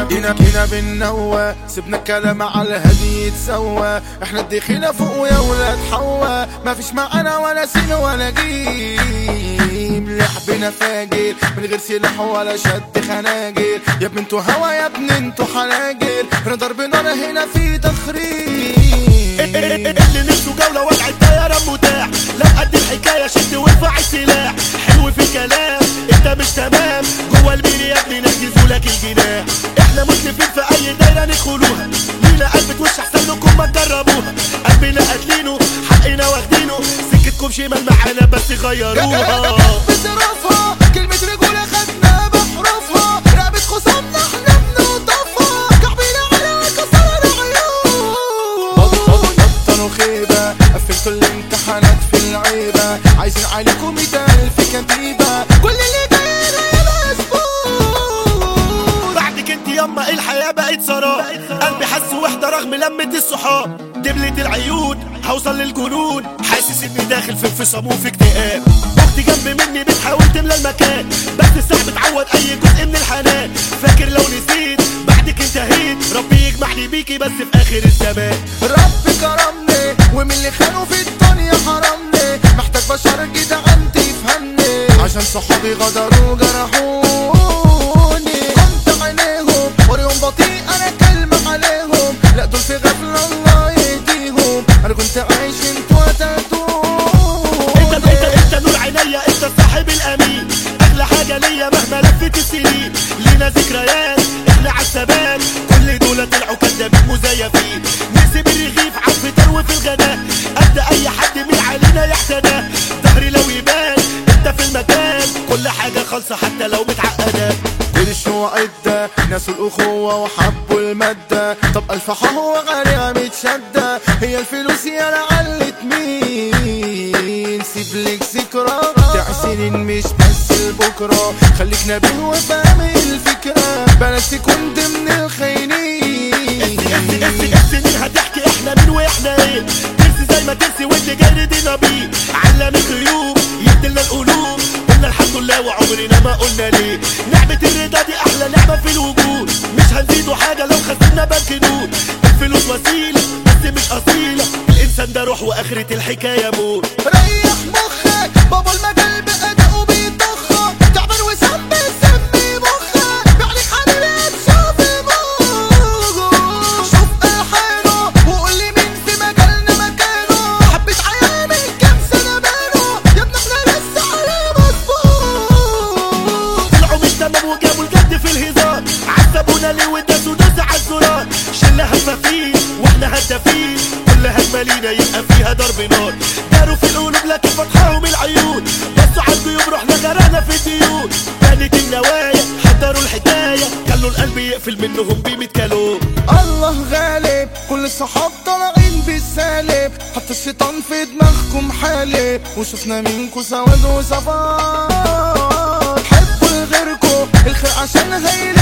جينا جينا بالنوى سيبنا الكلام على الهدي يتسوى احنا الدخيلة فوق يا ولاد حوا ما فيش معانا ولا سين ولا جيم لعبنا فاجر من غير سلاح ولا شد خناجر يا ابن انتوا هوا يا ابن انتوا حناجر احنا ضربنا هنا في تخريب اللي نفسه جولة وضع الطيارة متاح لو قد الحكاية شد وارفع السلاح حلو في الكلام انت مش تمام جوه المين يا ابني نحجزوا لك الجناح احنا مسلمين في اي دايرة ندخلوها لينا قلب وش احسن لكم ما تجربوها قلبنا قاتلينه حقنا واخدينه سكتكم شمال معانا بس غيروها بظروفها كلمة رجولة خدنا بحروفها رقبة خصامنا احنا بنقطفها كعبنا على كسرنا عيون بطلوا خيبة قفلتوا الامتحانات في العيبة عايزين عليكم يتقال في كتيبة كل اللي جاي مسبوق بعدك انت يما الحياة بقت سراب قلبي حس وحدة رغم لمة الصحاب دبلة العيون هوصل للجنون حاسس اني داخل في انفصام وفي اكتئاب اختي جنب مني بتحاول تملى المكان بس الساعة بتعوض اي جزء من الحنان فاكر لو نسيت بعدك انتهيت ربي يجمعني بيكي بس في اخر الزمان رب كرمني ومن اللي خانوا في الدنيا حرمني محتاج بشر جدعان تفهمني عشان صحابي غدروا جرحوني كنت عينيهم وريهم بطيء انا كلمة عليهم لا دول في غفلة الله يهديهم انا كنت عايش انتوا انت انت تاتوني انت نور عينيا انت الصاحب الامين اغلى حاجه ليا مهما لفت السنين لينا ذكريات احنا عالثبات كل دول طلعوا كدابين مزيفين نسيب الرغيف عالفطار وفي الغداء قد اي حد من علينا يحتدى ظهري لو يبان انت في المكان كل حاجه خالصه حتى لو متعقده كل الشو عدة ناس الأخوة وحبوا المادة طب ألف هو غالية متشدة هي الفلوس يا لعلت مين سيب لك ذكرى بتاع سنين مش بس لبكرة خليك نبيه وفاهم الفكرة بلاش تكون ضمن الخاينين السنين هتحكي احنا مين واحنا ايه ترسي زي ما ترسي واللي جاي ردينا بيه علم الغيوب يدلنا القلوب قلنا الحمد لله وعمرنا ما قلنا ليه لعبة الرضا دي احلى لعبة في الوجود مش هنزيدوا حاجة لو خسرنا بنك نود الفلوس وسيلة بس مش اصيلة الانسان ده روح واخرة الحكاية موت ريح مخك بابا المجال بأداؤه بيطخك تعبان وسم سمي مخك بعليك حنين تشوف موجود شوف الحيرة وقول لي مين في مجالنا مكانه حبة حياة من كام سنة بينه يا ابني احنا لسه على مظبوط طلعوا مش تمام وجابوا الجد في الهزار عذبونا ليه وداسوا ناس على الزرار شلة هفافين واحنا هدافين كل هجمة لينا يبقى فيها ضرب نار داروا في القلوب لكن فتحاهم العيون بصوا على الجيوب رحنا غرقنا في الديون كانت النوايا حضروا الحكاية خلوا القلب يقفل منهم بمية كالون الله غالب كل الصحاب طالعين بالسالب حتى الشيطان في دماغكم حالب وشفنا منكم سواد وصفات حبوا لغيركم الخير عشان هيل